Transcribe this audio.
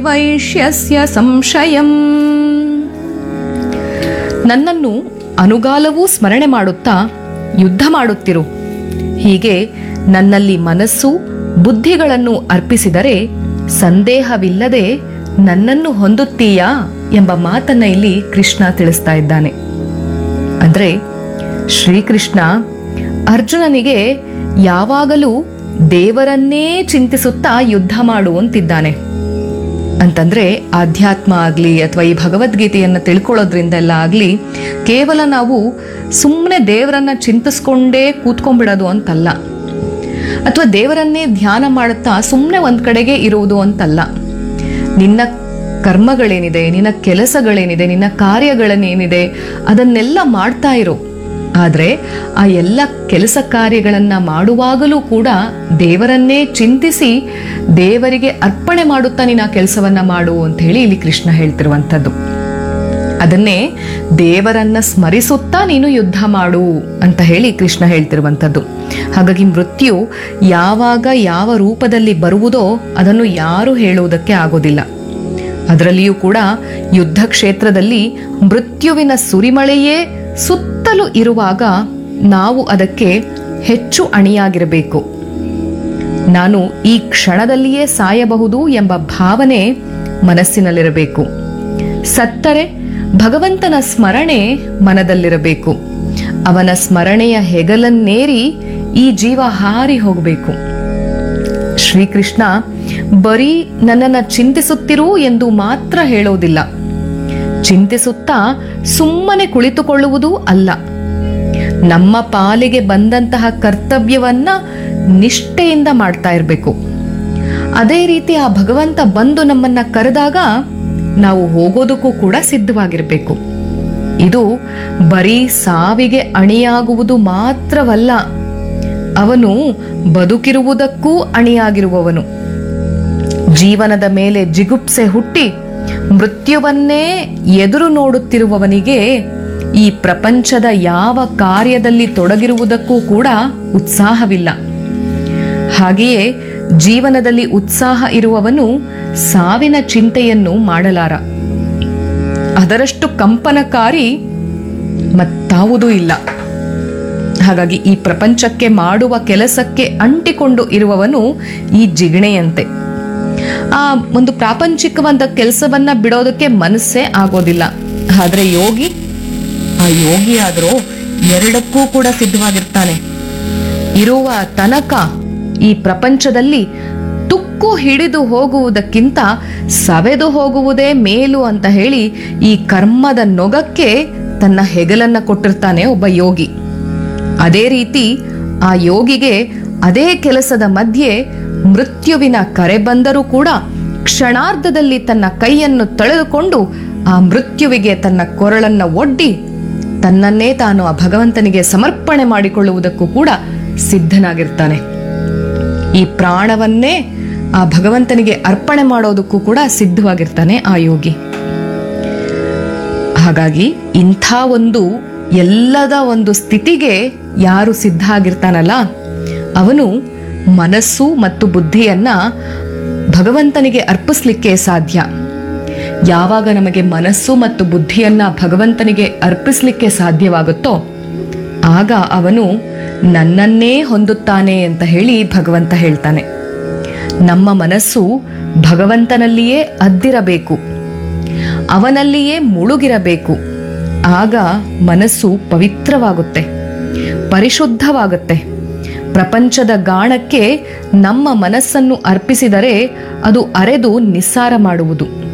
ವೈಶ್ಯಸ್ಯ ಸಂಶಯಂ ನನ್ನನ್ನು ಅನುಗಾಲವೂ ಸ್ಮರಣೆ ಮಾಡುತ್ತಾ ಯುದ್ಧ ಮಾಡುತ್ತಿರು ಹೀಗೆ ನನ್ನಲ್ಲಿ ಮನಸ್ಸು ಬುದ್ಧಿಗಳನ್ನು ಅರ್ಪಿಸಿದರೆ ಸಂದೇಹವಿಲ್ಲದೆ ನನ್ನನ್ನು ಹೊಂದುತ್ತೀಯಾ ಎಂಬ ಮಾತನ್ನ ಇಲ್ಲಿ ಕೃಷ್ಣ ತಿಳಿಸ್ತಾ ಇದ್ದಾನೆ ಅಂದ್ರೆ ಶ್ರೀಕೃಷ್ಣ ಅರ್ಜುನನಿಗೆ ಯಾವಾಗಲೂ ದೇವರನ್ನೇ ಚಿಂತಿಸುತ್ತಾ ಯುದ್ಧ ಮಾಡು ಅಂತಿದ್ದಾನೆ ಅಂತಂದ್ರೆ ಆಧ್ಯಾತ್ಮ ಆಗ್ಲಿ ಅಥವಾ ಈ ಭಗವದ್ಗೀತೆಯನ್ನ ತಿಳ್ಕೊಳ್ಳೋದ್ರಿಂದೆಲ್ಲ ಆಗ್ಲಿ ಕೇವಲ ನಾವು ಸುಮ್ಮನೆ ದೇವರನ್ನ ಚಿಂತಿಸ್ಕೊಂಡೇ ಕೂತ್ಕೊಂಡ್ಬಿಡೋದು ಅಂತಲ್ಲ ಅಥವಾ ದೇವರನ್ನೇ ಧ್ಯಾನ ಮಾಡುತ್ತಾ ಸುಮ್ಮನೆ ಒಂದ್ ಕಡೆಗೆ ಇರುವುದು ಅಂತಲ್ಲ ನಿನ್ನ ಕರ್ಮಗಳೇನಿದೆ ನಿನ್ನ ಕೆಲಸಗಳೇನಿದೆ ನಿನ್ನ ಕಾರ್ಯಗಳನ್ನೇನಿದೆ ಅದನ್ನೆಲ್ಲ ಮಾಡ್ತಾ ಇರು ಆದ್ರೆ ಆ ಎಲ್ಲ ಕೆಲಸ ಕಾರ್ಯಗಳನ್ನ ಮಾಡುವಾಗಲೂ ಕೂಡ ದೇವರನ್ನೇ ಚಿಂತಿಸಿ ದೇವರಿಗೆ ಅರ್ಪಣೆ ಮಾಡುತ್ತಾ ನೀನು ಆ ಕೆಲಸವನ್ನ ಮಾಡು ಅಂತ ಹೇಳಿ ಇಲ್ಲಿ ಕೃಷ್ಣ ಹೇಳ್ತಿರುವಂಥದ್ದು ಅದನ್ನೇ ದೇವರನ್ನ ಸ್ಮರಿಸುತ್ತಾ ನೀನು ಯುದ್ಧ ಮಾಡು ಅಂತ ಹೇಳಿ ಕೃಷ್ಣ ಹೇಳ್ತಿರುವಂಥದ್ದು ಹಾಗಾಗಿ ಮೃತ್ಯು ಯಾವಾಗ ಯಾವ ರೂಪದಲ್ಲಿ ಬರುವುದೋ ಅದನ್ನು ಯಾರು ಹೇಳುವುದಕ್ಕೆ ಆಗೋದಿಲ್ಲ ಅದರಲ್ಲಿಯೂ ಕೂಡ ಯುದ್ಧ ಕ್ಷೇತ್ರದಲ್ಲಿ ಮೃತ್ಯುವಿನ ಸುರಿಮಳೆಯೇ ಸುತ್ತಲೂ ಇರುವಾಗ ನಾವು ಅದಕ್ಕೆ ಹೆಚ್ಚು ಅಣಿಯಾಗಿರಬೇಕು ನಾನು ಈ ಕ್ಷಣದಲ್ಲಿಯೇ ಸಾಯಬಹುದು ಎಂಬ ಭಾವನೆ ಮನಸ್ಸಿನಲ್ಲಿರಬೇಕು ಸತ್ತರೆ ಭಗವಂತನ ಸ್ಮರಣೆ ಮನದಲ್ಲಿರಬೇಕು ಅವನ ಸ್ಮರಣೆಯ ಹೆಗಲನ್ನೇರಿ ಈ ಜೀವ ಹಾರಿ ಹೋಗಬೇಕು ಶ್ರೀಕೃಷ್ಣ ಬರೀ ನನ್ನನ್ನ ಚಿಂತಿಸುತ್ತಿರು ಎಂದು ಮಾತ್ರ ಹೇಳೋದಿಲ್ಲ ಚಿಂತಿಸುತ್ತಾ ಸುಮ್ಮನೆ ಕುಳಿತುಕೊಳ್ಳುವುದೂ ಅಲ್ಲ ನಮ್ಮ ಪಾಲಿಗೆ ಬಂದಂತಹ ಕರ್ತವ್ಯವನ್ನ ನಿಷ್ಠೆಯಿಂದ ಮಾಡ್ತಾ ಇರಬೇಕು ಅದೇ ರೀತಿ ಆ ಭಗವಂತ ಬಂದು ನಮ್ಮನ್ನ ಕರೆದಾಗ ನಾವು ಹೋಗೋದಕ್ಕೂ ಕೂಡ ಸಿದ್ಧವಾಗಿರಬೇಕು ಇದು ಬರೀ ಸಾವಿಗೆ ಅಣಿಯಾಗುವುದು ಮಾತ್ರವಲ್ಲ ಅವನು ಬದುಕಿರುವುದಕ್ಕೂ ಅಣಿಯಾಗಿರುವವನು ಜೀವನದ ಮೇಲೆ ಜಿಗುಪ್ಸೆ ಹುಟ್ಟಿ ಮೃತ್ಯುವನ್ನೇ ಎದುರು ನೋಡುತ್ತಿರುವವನಿಗೆ ಈ ಪ್ರಪಂಚದ ಯಾವ ಕಾರ್ಯದಲ್ಲಿ ತೊಡಗಿರುವುದಕ್ಕೂ ಕೂಡ ಉತ್ಸಾಹವಿಲ್ಲ ಹಾಗೆಯೇ ಜೀವನದಲ್ಲಿ ಉತ್ಸಾಹ ಇರುವವನು ಸಾವಿನ ಚಿಂತೆಯನ್ನು ಮಾಡಲಾರ ಅದರಷ್ಟು ಕಂಪನಕಾರಿ ಮತ್ತಾವುದೂ ಇಲ್ಲ ಹಾಗಾಗಿ ಈ ಪ್ರಪಂಚಕ್ಕೆ ಮಾಡುವ ಕೆಲಸಕ್ಕೆ ಅಂಟಿಕೊಂಡು ಇರುವವನು ಈ ಜಿಗಣೆಯಂತೆ ಆ ಒಂದು ಪ್ರಾಪಂಚಿಕವಾದ ಕೆಲಸವನ್ನ ಬಿಡೋದಕ್ಕೆ ಮನಸ್ಸೇ ಆಗೋದಿಲ್ಲ ಆದ್ರೆ ಯೋಗಿ ಆ ಯೋಗಿ ಆದ್ರೂ ಎರಡಕ್ಕೂ ಕೂಡ ಸಿದ್ಧವಾಗಿರ್ತಾನೆ ಇರುವ ತನಕ ಈ ಪ್ರಪಂಚದಲ್ಲಿ ತುಕ್ಕು ಹಿಡಿದು ಹೋಗುವುದಕ್ಕಿಂತ ಸವೆದು ಹೋಗುವುದೇ ಮೇಲು ಅಂತ ಹೇಳಿ ಈ ಕರ್ಮದ ನೊಗಕ್ಕೆ ತನ್ನ ಹೆಗಲನ್ನ ಕೊಟ್ಟಿರ್ತಾನೆ ಒಬ್ಬ ಯೋಗಿ ಅದೇ ರೀತಿ ಆ ಯೋಗಿಗೆ ಅದೇ ಕೆಲಸದ ಮಧ್ಯೆ ಮೃತ್ಯುವಿನ ಕರೆ ಬಂದರೂ ಕೂಡ ಕ್ಷಣಾರ್ಧದಲ್ಲಿ ತನ್ನ ಕೈಯನ್ನು ತಳೆದುಕೊಂಡು ಆ ಮೃತ್ಯುವಿಗೆ ತನ್ನ ಕೊರಳನ್ನ ಒಡ್ಡಿ ತನ್ನನ್ನೇ ತಾನು ಆ ಭಗವಂತನಿಗೆ ಸಮರ್ಪಣೆ ಮಾಡಿಕೊಳ್ಳುವುದಕ್ಕೂ ಕೂಡ ಸಿದ್ಧನಾಗಿರ್ತಾನೆ ಈ ಪ್ರಾಣವನ್ನೇ ಆ ಭಗವಂತನಿಗೆ ಅರ್ಪಣೆ ಮಾಡೋದಕ್ಕೂ ಕೂಡ ಸಿದ್ಧವಾಗಿರ್ತಾನೆ ಆ ಯೋಗಿ ಹಾಗಾಗಿ ಇಂಥ ಒಂದು ಎಲ್ಲದ ಒಂದು ಸ್ಥಿತಿಗೆ ಯಾರು ಸಿದ್ಧ ಆಗಿರ್ತಾನಲ್ಲ ಅವನು ಮನಸ್ಸು ಮತ್ತು ಬುದ್ಧಿಯನ್ನ ಭಗವಂತನಿಗೆ ಅರ್ಪಿಸ್ಲಿಕ್ಕೆ ಸಾಧ್ಯ ಯಾವಾಗ ನಮಗೆ ಮನಸ್ಸು ಮತ್ತು ಬುದ್ಧಿಯನ್ನ ಭಗವಂತನಿಗೆ ಅರ್ಪಿಸ್ಲಿಕ್ಕೆ ಸಾಧ್ಯವಾಗುತ್ತೋ ಆಗ ಅವನು ನನ್ನನ್ನೇ ಹೊಂದುತ್ತಾನೆ ಅಂತ ಹೇಳಿ ಭಗವಂತ ಹೇಳ್ತಾನೆ ನಮ್ಮ ಮನಸ್ಸು ಭಗವಂತನಲ್ಲಿಯೇ ಅದ್ದಿರಬೇಕು ಅವನಲ್ಲಿಯೇ ಮುಳುಗಿರಬೇಕು ಆಗ ಮನಸ್ಸು ಪವಿತ್ರವಾಗುತ್ತೆ ಪರಿಶುದ್ಧವಾಗುತ್ತೆ ಪ್ರಪಂಚದ ಗಾಣಕ್ಕೆ ನಮ್ಮ ಮನಸ್ಸನ್ನು ಅರ್ಪಿಸಿದರೆ ಅದು ಅರೆದು ನಿಸ್ಸಾರ ಮಾಡುವುದು